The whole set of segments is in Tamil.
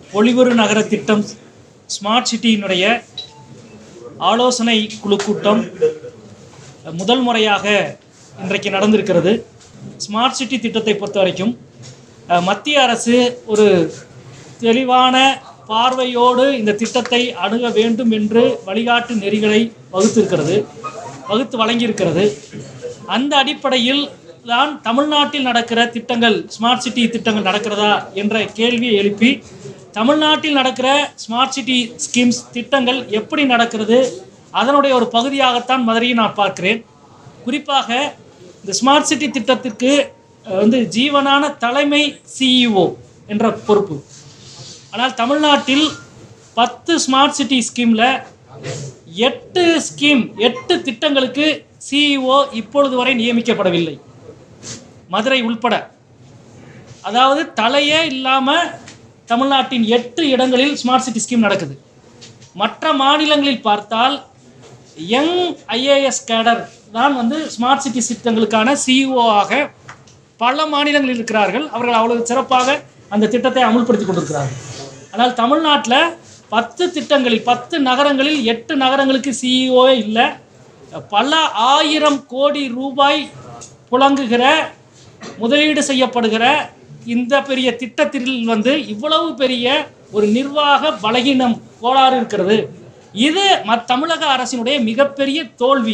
பொலிவுறு நகர திட்டம் ஸ்மார்ட் சிட்டியினுடைய ஆலோசனை குழு கூட்டம் முதல் முறையாக இன்றைக்கு நடந்திருக்கிறது ஸ்மார்ட் சிட்டி திட்டத்தை பொறுத்த வரைக்கும் அஹ், மத்திய அரசு ஒரு தெளிவான பார்வையோடு இந்த திட்டத்தை அணுக வேண்டும் என்று வழிகாட்டு நெறிகளை வகுத்திருக்கிறது வகுத்து வழங்கியிருக்கிறது அந்த அடிப்படையில் தான் தமிழ்நாட்டில் நடக்கிற திட்டங்கள் ஸ்மார்ட் சிட்டி திட்டங்கள் நடக்கிறதா என்ற கேள்வியை எழுப்பி தமிழ்நாட்டில் நடக்கிற ஸ்மார்ட் சிட்டி ஸ்கீம்ஸ் திட்டங்கள் எப்படி நடக்கிறது அதனுடைய ஒரு பகுதியாகத்தான் மதுரையை நான் பார்க்கிறேன் குறிப்பாக இந்த ஸ்மார்ட் சிட்டி திட்டத்திற்கு அஹ், வந்து ஜீவனான தலைமை சிஇஓ என்ற பொறுப்பு ஆனால் தமிழ்நாட்டில் பத்து ஸ்மார்ட் சிட்டி ஸ்கீமில் எட்டு ஸ்கீம் எட்டு திட்டங்களுக்கு சிஇஓ இப்பொழுது வரை நியமிக்கப்படவில்லை மதுரை உள்பட அதாவது தலையே இல்லாமல் தமிழ்நாட்டின் எட்டு இடங்களில் ஸ்மார்ட் சிட்டி ஸ்கீம் நடக்குது மற்ற மாநிலங்களில் பார்த்தால் யங் ஐஏஎஸ் கேடர் தான் வந்து ஸ்மார்ட் சிட்டி திட்டங்களுக்கான சிஇஓ ஆக பல மாநிலங்களில் இருக்கிறார்கள் அவர்கள் அவ்வளவு சிறப்பாக அந்த திட்டத்தை அமுல்படுத்தி கொண்டிருக்கிறார்கள் ஆனால் தமிழ்நாட்டில் பத்து திட்டங்களில் பத்து நகரங்களில் எட்டு நகரங்களுக்கு சிஇஓ இல்லை பல ஆயிரம் கோடி ரூபாய் புழங்குகிற முதலீடு செய்யப்படுகிற இந்த பெரிய திட்டத்தில் வந்து இவ்வளவு பெரிய ஒரு நிர்வாக பலகீனம் கோளாறு இருக்கிறது இது மத் தமிழக அரசினுடைய மிகப்பெரிய தோல்வி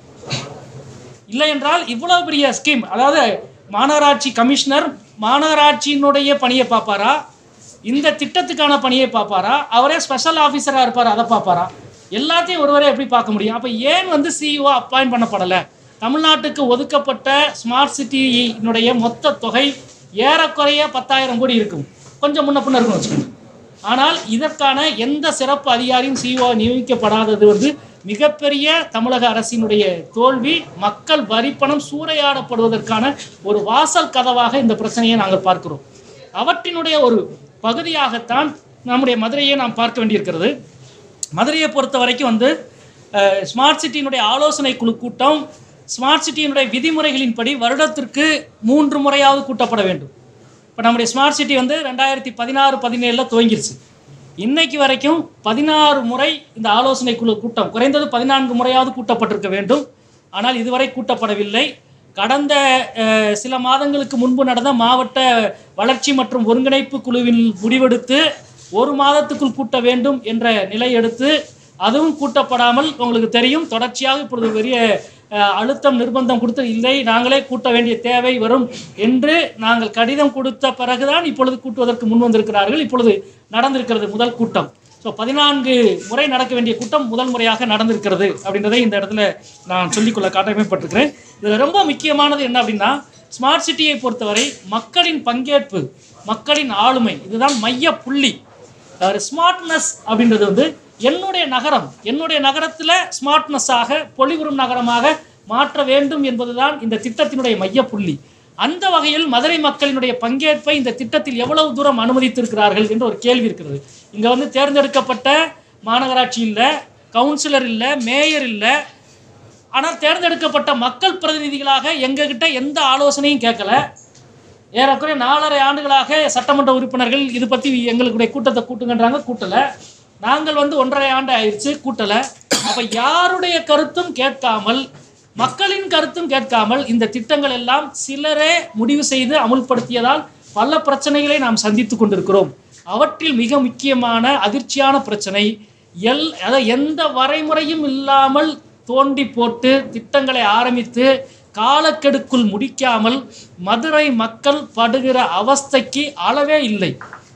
இல்லை என்றால் இவ்வளவு பெரிய ஸ்கீம் அதாவது மாநகராட்சி கமிஷனர் மாநகராட்சியினுடைய பணியை பார்ப்பாரா இந்த திட்டத்துக்கான பணியை பார்ப்பாரா அவரே ஸ்பெஷல் ஆஃபீஸராக இருப்பார் அதை பார்ப்பாரா எல்லாத்தையும் ஒருவரே எப்படி பார்க்க முடியும் அப்போ ஏன் வந்து சிஇஓ அப்பாயிண்ட் பண்ணப்படலை தமிழ்நாட்டுக்கு ஒதுக்கப்பட்ட ஸ்மார்ட் சிட்டியினுடைய மொத்த தொகை ஏறக்குறைய பத்தாயிரம் கோடி இருக்கும் கொஞ்சம் முன்ன பின்ன இருக்கும்னு வச்சுக்கோங்க ஆனால் இதற்கான எந்த சிறப்பு அதிகாரியும் சிஓ நியமிக்கப்படாதது வந்து மிகப்பெரிய தமிழக அரசினுடைய தோல்வி மக்கள் வரிப்பணம் சூறையாடப்படுவதற்கான ஒரு வாசல் கதவாக இந்த பிரச்சனையை நாங்கள் பார்க்கிறோம் அவற்றினுடைய ஒரு பகுதியாகத்தான் நம்முடைய மதுரையை நாம் பார்க்க வேண்டியிருக்கிறது மதுரையை பொறுத்த வரைக்கும் வந்து அஹ், ஸ்மார்ட் சிட்டியினுடைய ஆலோசனை குழு கூட்டம் ஸ்மார்ட் சிட்டியினுடைய விதிமுறைகளின்படி வருடத்திற்கு மூன்று முறையாவது கூட்டப்பட வேண்டும் இப்போ நம்முடைய ஸ்மார்ட் சிட்டி வந்து ரெண்டாயிரத்தி பதினாறு பதினேழில் துவங்கிருச்சு இன்னைக்கு வரைக்கும் பதினாறு முறை இந்த ஆலோசனை குழு கூட்டம் குறைந்தது பதினான்கு முறையாவது கூட்டப்பட்டிருக்க வேண்டும் ஆனால் இதுவரை கூட்டப்படவில்லை கடந்த அஹ், சில மாதங்களுக்கு முன்பு நடந்த மாவட்ட வளர்ச்சி மற்றும் ஒருங்கிணைப்பு குழுவில் முடிவெடுத்து ஒரு மாதத்துக்குள் கூட்ட வேண்டும் என்ற நிலை எடுத்து அதுவும் கூட்டப்படாமல் உங்களுக்கு தெரியும் தொடர்ச்சியாக இப்பொழுது பெரிய அஹ், அழுத்தம் நிர்பந்தம் கொடுத்து இல்லை நாங்களே கூட்ட வேண்டிய தேவை வரும் என்று நாங்கள் கடிதம் கொடுத்த பிறகுதான் இப்பொழுது கூட்டுவதற்கு முன் வந்திருக்கிறார்கள் இப்பொழுது நடந்திருக்கிறது முதல் கூட்டம் ஸோ பதினான்கு முறை நடக்க வேண்டிய கூட்டம் முதல் முறையாக நடந்திருக்கிறது அப்படின்றதை இந்த இடத்துல நான் சொல்லிக்கொள்ள காட்டமைப்பட்டிருக்கிறேன் இதில் ரொம்ப முக்கியமானது என்ன அப்படின்னா ஸ்மார்ட் சிட்டியை பொறுத்தவரை மக்களின் பங்கேற்பு மக்களின் ஆளுமை இதுதான் மைய புள்ளி ஸ்மார்ட்னஸ் அப்படின்றது வந்து என்னுடைய நகரம் என்னுடைய நகரத்தில் ஸ்மார்ட்னஸாக பொலிவுறும் நகரமாக மாற்ற வேண்டும் என்பதுதான் இந்த திட்டத்தினுடைய மையப்புள்ளி அந்த வகையில் மதுரை மக்களினுடைய பங்கேற்பை இந்த திட்டத்தில் எவ்வளவு தூரம் அனுமதித்திருக்கிறார்கள் என்ற ஒரு கேள்வி இருக்கிறது இங்கே வந்து தேர்ந்தெடுக்கப்பட்ட மாநகராட்சி இல்லை கவுன்சிலர் இல்லை மேயர் இல்லை ஆனால் தேர்ந்தெடுக்கப்பட்ட மக்கள் பிரதிநிதிகளாக எங்ககிட்ட எந்த ஆலோசனையும் கேட்கல ஏறக்குறைய நாலரை ஆண்டுகளாக சட்டமன்ற உறுப்பினர்கள் இது பற்றி எங்களுடைய கூட்டத்தை கூட்டுங்கன்றாங்க கூட்டலை நாங்கள் வந்து ஒன்றரை ஆண்டு ஆயிடுச்சு கூட்டலை அப்போ யாருடைய கருத்தும் கேட்காமல் மக்களின் கருத்தும் கேட்காமல் இந்த திட்டங்கள் எல்லாம் சிலரே முடிவு செய்து அமுல்படுத்தியதால் பல பிரச்சனைகளை நாம் சந்தித்து கொண்டிருக்கிறோம் அவற்றில் மிக முக்கியமான அதிர்ச்சியான பிரச்சனை எல் அதாவது எந்த வரைமுறையும் இல்லாமல் தோண்டி போட்டு திட்டங்களை ஆரம்பித்து காலக்கெடுக்குள் முடிக்காமல் மதுரை மக்கள் படுகிற அவஸ்தைக்கு அளவே இல்லை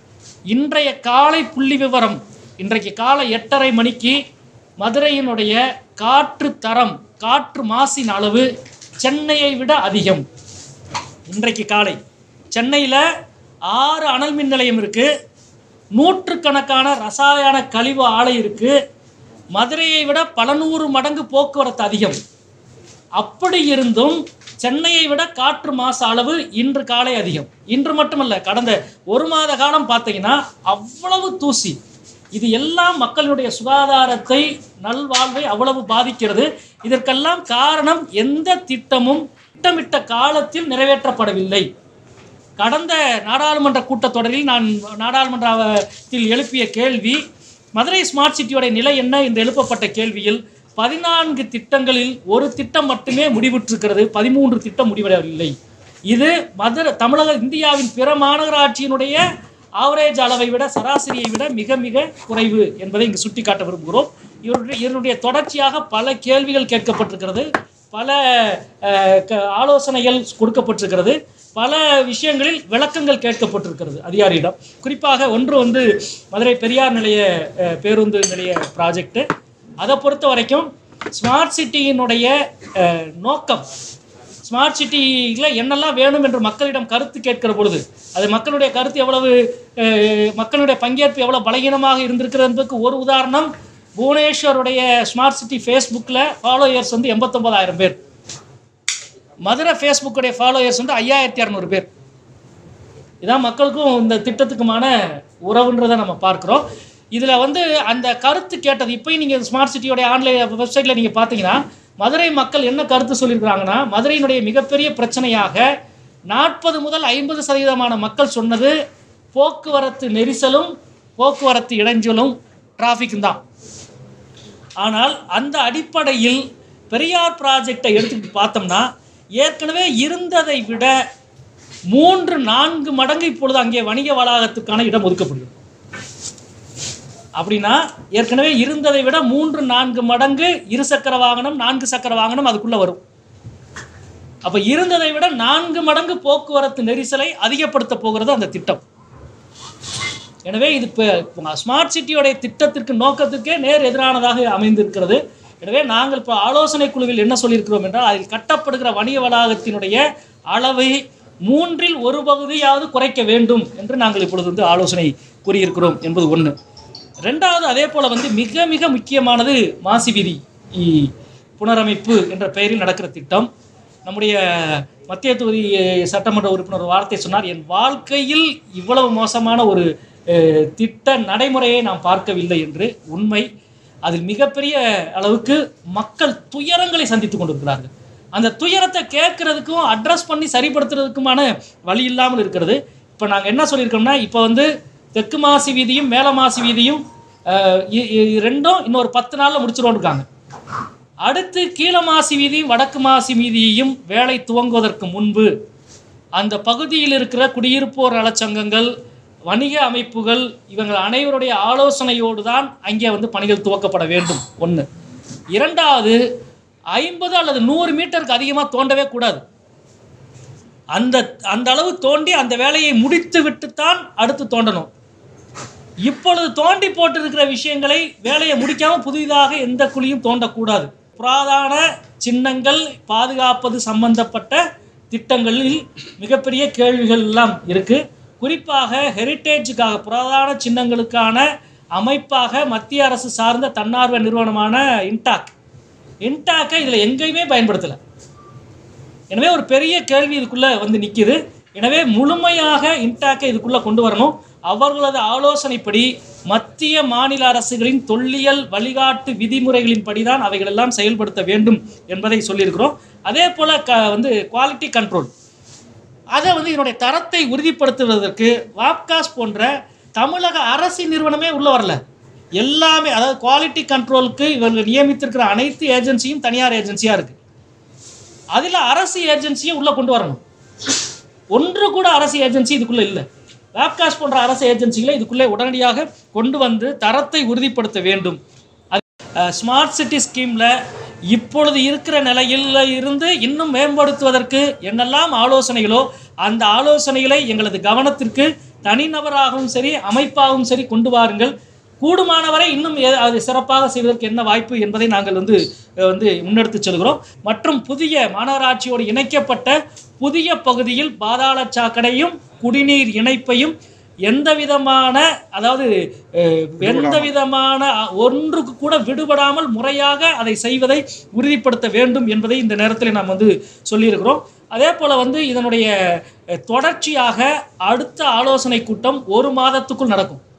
இன்றைய காலை புள்ளி விவரம் இன்றைக்கு காலை எட்டரை மணிக்கு மதுரையினுடைய காற்று தரம் காற்று மாசின் அளவு சென்னையை விட அதிகம் இன்றைக்கு காலை சென்னையில் ஆறு அனல் மின் நிலையம் இருக்குது நூற்றுக்கணக்கான ரசாயன கழிவு ஆலை இருக்குது மதுரையை விட பல நூறு மடங்கு போக்குவரத்து அதிகம் அப்படி இருந்தும் சென்னையை விட காற்று மாசு அளவு இன்று காலை அதிகம் இன்று மட்டுமல்ல கடந்த ஒரு மாத காலம் பார்த்தீங்கன்னா அவ்வளவு தூசி இது எல்லாம் மக்களுடைய சுகாதாரத்தை நல்வாழ்வை அவ்வளவு பாதிக்கிறது இதற்கெல்லாம் காரணம் எந்த திட்டமும் திட்டமிட்ட காலத்தில் நிறைவேற்றப்படவில்லை கடந்த நாடாளுமன்ற கூட்டத்தொடரில் நான் நாடாளுமன்றத்தில் எழுப்பிய கேள்வி மதுரை ஸ்மார்ட் சிட்டியோட நிலை என்ன என்று எழுப்பப்பட்ட கேள்வியில் பதினான்கு திட்டங்களில் ஒரு திட்டம் மட்டுமே முடிவுற்றிருக்கிறது பதிமூன்று திட்டம் முடிவடையவில்லை இது மதுரை தமிழக இந்தியாவின் பிற மாநகராட்சியினுடைய ஆவரேஜ் அளவை விட சராசரியை விட மிக மிக குறைவு என்பதை இங்கு சுட்டிக்காட்ட விரும்புகிறோம் இவருடைய இதனுடைய தொடர்ச்சியாக பல கேள்விகள் கேட்கப்பட்டிருக்கிறது பல அஹ், க- ஆலோசனைகள் கொடுக்கப்பட்டிருக்கிறது பல விஷயங்களில் விளக்கங்கள் கேட்கப்பட்டிருக்கிறது அதிகாரியிடம் குறிப்பாக ஒன்று வந்து மதுரை பெரியார் நிலைய அஹ், பேருந்து நிலைய ப்ராஜெக்ட் அதை பொறுத்த வரைக்கும் ஸ்மார்ட் சிட்டியினுடைய அஹ், நோக்கம் ஸ்மார்ட் சிட்டியில் என்னெல்லாம் வேணும் என்று மக்களிடம் கருத்து கேட்கிற பொழுது அது மக்களுடைய கருத்து எவ்வளவு அஹ், மக்களுடைய பங்கேற்பு எவ்வளவு பலகீனமாக இருந்திருக்கிறது என்பதற்கு ஒரு உதாரணம் புவனேஸ்வருடைய ஸ்மார்ட் சிட்டி ஃபேஸ்புக்கில் ஃபாலோயர்ஸ் வந்து எண்பத்தொம்பதாயிரம் பேர் மதுரை ஃபேஸ்புக்குடைய ஃபாலோயர்ஸ் வந்து ஐயாயிரத்தி இரநூறு பேர் இதான் மக்களுக்கும் இந்த திட்டத்துக்குமான உறவுன்றதை நம்ம பார்க்குறோம் இதில் வந்து அந்த கருத்து கேட்டது இப்போயும் நீங்கள் ஸ்மார்ட் சிட்டியோடைய ஆன்லைன் வெப்சைட்டில் நீங்கள் பார்த்தீங்கன்னா மதுரை மக்கள் என்ன கருத்து சொல்லியிருக்கிறாங்கன்னா மதுரையினுடைய மிகப்பெரிய பிரச்சனையாக நாற்பது முதல் ஐம்பது சதவீதமான மக்கள் சொன்னது போக்குவரத்து நெரிசலும் போக்குவரத்து இடைஞ்சலும் டிராஃபிக்கும் தான் ஆனால் அந்த அடிப்படையில் பெரியார் ப்ராஜெக்டை எடுத்துக்கிட்டு பார்த்தோம்னா ஏற்கனவே இருந்ததை விட மூன்று நான்கு மடங்கு இப்பொழுது அங்கே வணிக வளாகத்துக்கான இடம் ஒதுக்கப்படுகிறது அப்படின்னா ஏற்கனவே இருந்ததை விட மூன்று நான்கு மடங்கு இருசக்கர வாகனம் நான்கு சக்கர வாகனம் அதுக்குள்ள வரும் அப்ப இருந்ததை விட நான்கு மடங்கு போக்குவரத்து நெரிசலை அதிகப்படுத்த போகிறது அந்த திட்டம் எனவே இது இப்போ ஸ்மார்ட் சிட்டியோடைய திட்டத்திற்கு நோக்கத்துக்கே நேர் எதிரானதாக அமைந்திருக்கிறது எனவே நாங்கள் இப்போ ஆலோசனை குழுவில் என்ன சொல்லியிருக்கிறோம் என்றால் அதில் கட்டப்படுகிற வணிக வளாகத்தினுடைய அளவை மூன்றில் ஒரு பகுதியாவது குறைக்க வேண்டும் என்று நாங்கள் இப்பொழுது வந்து ஆலோசனை கூறியிருக்கிறோம் என்பது ஒன்று ரெண்டாவது அதே போல் வந்து மிக மிக முக்கியமானது மாசி வீதி இ- புனரமைப்பு என்ற பெயரில் நடக்கிற திட்டம் நம்முடைய மத்திய தொகுதி அஹ், சட்டமன்ற உறுப்பினர் ஒரு வார்த்தை சொன்னார் என் வாழ்க்கையில் இவ்வளவு மோசமான ஒரு அஹ், திட்ட நடைமுறையை நாம் பார்க்கவில்லை என்று உண்மை அதில் மிகப்பெரிய அளவுக்கு மக்கள் துயரங்களை சந்தித்துக் கொண்டிருக்கிறார்கள் அந்த துயரத்தை கேட்கறதுக்கும் அட்ரஸ் பண்ணி சரிப்படுத்துறதுக்குமான வழி இல்லாமல் இருக்கிறது இப்போ நாங்கள் என்ன சொல்லியிருக்கோம்னா இப்போ வந்து தெற்கு மாசி வீதியும் மேல மாசி வீதியும் அஹ், இ- இ- ரெண்டும் இன்னொரு பத்து நாளில் முடிச்சிருவோம் இருக்காங்க அடுத்து கீழ மாசி வீதியும் வடக்கு மாசி வீதியையும் வேலை துவங்குவதற்கு முன்பு அந்த பகுதியில் இருக்கிற குடியிருப்போர் நலச்சங்கங்கள் வணிக அமைப்புகள் இவங்கள் அனைவருடைய ஆலோசனையோடு தான் அங்கே வந்து பணிகள் துவக்கப்பட வேண்டும் ஒன்று இரண்டாவது ஐம்பது அல்லது நூறு மீட்டருக்கு அதிகமாக தோண்டவே கூடாது அந்த அந்த அளவு தோண்டி அந்த வேலையை முடித்து விட்டுத்தான் அடுத்து தோண்டணும் இப்பொழுது தோண்டி போட்டிருக்கிற விஷயங்களை வேலையை முடிக்காம புதிதாக எந்த குழியும் தோண்டக்கூடாது புராதான சின்னங்கள் பாதுகாப்பது சம்பந்தப்பட்ட திட்டங்களில் மிகப்பெரிய கேள்விகள் எல்லாம் இருக்கு குறிப்பாக ஹெரிட்டேஜுக்காக புராதான சின்னங்களுக்கான அமைப்பாக மத்திய அரசு சார்ந்த தன்னார்வ நிறுவனமான இன்டாக் இன்டாக்கை இதில் எங்கேயுமே பயன்படுத்தலை எனவே ஒரு பெரிய கேள்வி இதுக்குள்ள வந்து நிக்குது எனவே முழுமையாக இன்டாக்கை இதுக்குள்ள கொண்டு வரணும் அவர்களது ஆலோசனைப்படி மத்திய மாநில அரசுகளின் தொல்லியல் வழிகாட்டு விதிமுறைகளின்படி தான் அவைகளெல்லாம் செயல்படுத்த வேண்டும் என்பதை சொல்லியிருக்கிறோம் அதே போல க வந்து குவாலிட்டி கண்ட்ரோல் அதை வந்து இதனுடைய தரத்தை உறுதிப்படுத்துவதற்கு வாப்காஸ் போன்ற தமிழக அரசு நிறுவனமே உள்ள வரல எல்லாமே அதாவது குவாலிட்டி கண்ட்ரோலுக்கு இவர்கள் நியமித்திருக்கிற அனைத்து ஏஜென்சியும் தனியார் ஏஜென்சியாக இருக்குது அதில் அரசு ஏஜென்சியை உள்ளே கொண்டு வரணும் ஒன்று கூட அரசு ஏஜென்சி இதுக்குள்ளே இல்லை வேப்காஸ் போன்ற அரசு ஏஜென்சிகளை இதுக்குள்ளே உடனடியாக கொண்டு வந்து தரத்தை உறுதிப்படுத்த வேண்டும் ஸ்மார்ட் சிட்டி ஸ்கீமில் இப்பொழுது இருக்கிற நிலையில் இருந்து இன்னும் மேம்படுத்துவதற்கு என்னெல்லாம் ஆலோசனைகளோ அந்த ஆலோசனைகளை எங்களது கவனத்திற்கு தனிநபராகவும் சரி அமைப்பாகவும் சரி கொண்டு வாருங்கள் கூடுமானவரை இன்னும் எ- அது சிறப்பாக செய்வதற்கு என்ன வாய்ப்பு என்பதை நாங்கள் வந்து அஹ், வந்து முன்னெடுத்து செல்கிறோம் மற்றும் புதிய மாநகராட்சியோடு இணைக்கப்பட்ட புதிய பகுதியில் பாதாள சாக்கடையும் குடிநீர் இணைப்பையும் எந்த விதமான அதாவது அஹ், எந்த விதமான அ, ஒன்றுக்கு கூட விடுபடாமல் முறையாக அதை செய்வதை உறுதிப்படுத்த வேண்டும் என்பதை இந்த நேரத்தில் நாம் வந்து சொல்லியிருக்கிறோம் அதே போல் வந்து இதனுடைய அஹ், தொடர்ச்சியாக அடுத்த ஆலோசனை கூட்டம் ஒரு மாதத்துக்குள் நடக்கும்